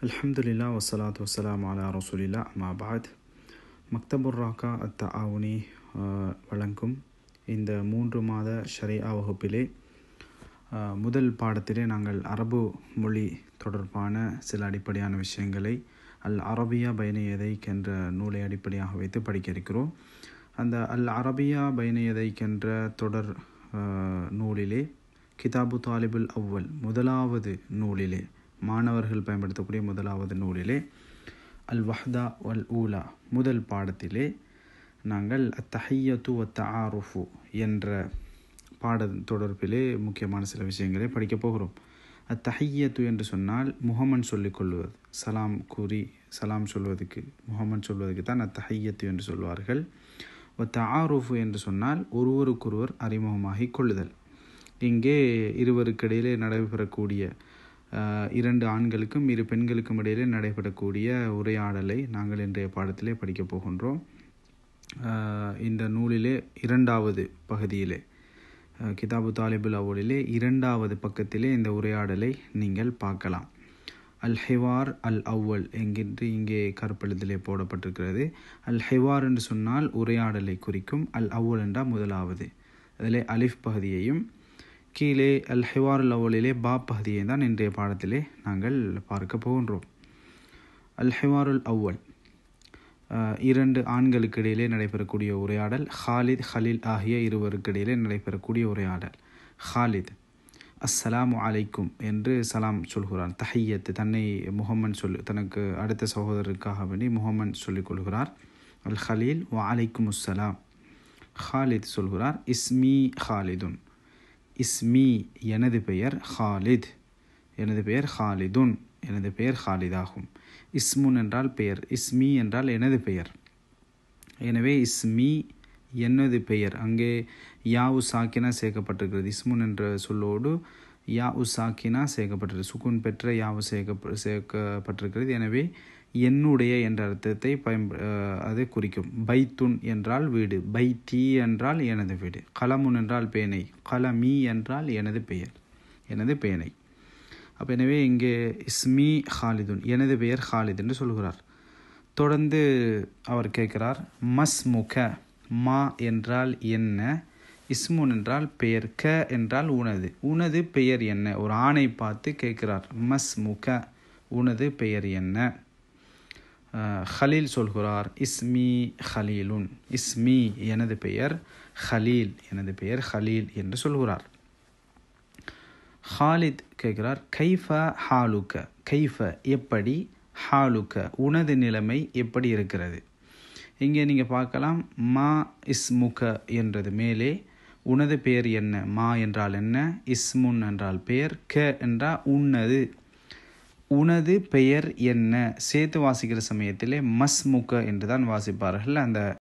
அல்ஹம்துலில்லா வஸ்ஸலாத்து வஸ்ஸலாம் அலா ரசூலில்லா அம்மா பாத் மக்தபுர் ராக்கா அத்த ஆவுனி வழங்கும் இந்த மூன்று மாத ஷரியா வகுப்பிலே ஆஹ், முதல் பாடத்திலே நாங்கள் அரபு மொழி தொடர்பான சில அடிப்படையான விஷயங்களை அல் அரபியா பைன எதைக் என்ற நூலை அடிப்படையாக வைத்து படிக்க இருக்கிறோம் அந்த அல் அரபியா பைன எதைக் என்ற தொடர் ஆஹ், நூலிலே கிதாபு தாலிபுல் அவ்வல் முதலாவது நூலிலே மாணவர்கள் பயன்படுத்தக்கூடிய முதலாவது நூலிலே அல் வஹ்தா வல் ஊலா முதல் பாடத்திலே நாங்கள் அத்தஹையத்து வத்த ஆருஃபு என்ற பாட தொடர்பிலே முக்கியமான சில விஷயங்களை படிக்கப் போகிறோம் அத்தஹையத்து என்று சொன்னால் முகமன் சொல்லிக் கொள்வது சலாம் கூறி சலாம் சொல்வதற்கு முகமன் சொல்வதற்கு தான் அத்தஹையத்து என்று சொல்வார்கள் ஒத்த ஆருஃபு என்று சொன்னால் ஒருவருக்கொருவர் அறிமுகமாகிக் கொள்ளுதல் இங்கே இருவருக்கு இடையிலே நடைபெறக்கூடிய ஆஹ், இரண்டு ஆண்களுக்கும் இரு பெண்களுக்கும் இடையிலே நடைபெறக்கூடிய உரையாடலை நாங்கள் இன்றைய பாடத்திலே படிக்கப் போகின்றோம் ஆஹ், இந்த நூலிலே இரண்டாவது பகுதியிலே ஆஹ், கிதாபு தாலிபுல் அவ்வளிலே இரண்டாவது பக்கத்திலே இந்த உரையாடலை நீங்கள் பார்க்கலாம் அல் ஹிவார் அல் அவ்வல் என்கின்ற இங்கே கருப்பெழுத்திலே போடப்பட்டிருக்கிறது அல் ஹிவார் என்று சொன்னால் உரையாடலை குறிக்கும் அல் அவ்வல் என்றால் முதலாவது அதிலே அலிஃப் பகுதியையும் கீழே அல் ஹிவார் அல் அவ்வலிலே பா பகுதியை தான் இன்றைய பாடத்திலே நாங்கள் பார்க்க போகின்றோம் அல் ஹிவாருல் அவ்வல் ஆஹ், இரண்டு ஆண்களுக்கு இடையிலே நடைபெறக்கூடிய உரையாடல் ஹாலித் ஹலீல் ஆகிய இருவருக்கு இடையிலே நடைபெறக்கூடிய உரையாடல் ஹாலித் அஸ்ஸலாமு அலைக்கும் என்று சலாம் சொல்கிறார் தஹையத்து தன்னை முகமன் சொல் தனக்கு அடுத்த சகோதரருக்காக வேண்டி முகமன் சொல்லிக் கொள்கிறார் அல் ஹலீல் வ அலைக்கும் அஸ்ஸலாம் ஹாலித் சொல்கிறார் இஸ்மி ஹாலிதுன் இஸ்மி எனது பெயர் ஹாலித் எனது பெயர் ஹாலிதுன் எனது பெயர் ஹாலிதாகும் இஸ்முன் என்றால் பெயர் இஸ்மி என்றால் எனது பெயர் எனவே இஸ்மி எனது பெயர் அங்கே யா உ சாக்கினா சேர்க்கப்பட்டிருக்கிறது இஸ்முன் என்ற சொல்லோடு யா உ சாக்கினா சேர்க்கப்பட்டிருக்கு சுக்குன் பெற்ற யாவு சேர்க்க சேர்க்கப்பட்டிருக்கிறது எனவே என்னுடைய என்ற அர்த்தத்தை பயன்ப அஹ், அது குறிக்கும் பைத்துன் என்றால் வீடு பைத்தி என்றால் எனது வீடு கலமுன் என்றால் பேனை கலமி என்றால் எனது பெயர் எனது பேனை அப்போ எனவே இங்கே இஸ்மி ஹாலிதுன் எனது பெயர் ஹாலித் என்று சொல்கிறார் தொடர்ந்து அவர் கேட்கிறார் மஸ் முக மா என்றால் என்ன இஸ்முன் என்றால் பெயர் க என்றால் உனது உனது பெயர் என்ன ஒரு ஆணை பார்த்து கேட்கிறார் மஸ் முக உனது பெயர் என்ன அஹ், ஹலீல் சொல்கிறார் இஸ்மி ஹலீலுன் இஸ்மி எனது பெயர் ஹலீல் எனது பெயர் ஹலீல் என்று சொல்கிறார் ஹாலித் கேட்கிறார் கைஃப ஹாலுக்க கைஃப எப்படி ஹாலுக்க உனது நிலைமை எப்படி இருக்கிறது இங்கே நீங்கள் பார்க்கலாம் மா இஸ்முக என்றது மேலே உனது பெயர் என்ன மா என்றால் என்ன இஸ்முன் என்றால் பெயர் க என்றால் உன்னது உனது பெயர் என்ன சேர்த்து வாசிக்கிற சமயத்திலே மஸ்முக என்று தான் வாசிப்பார்கள் அந்த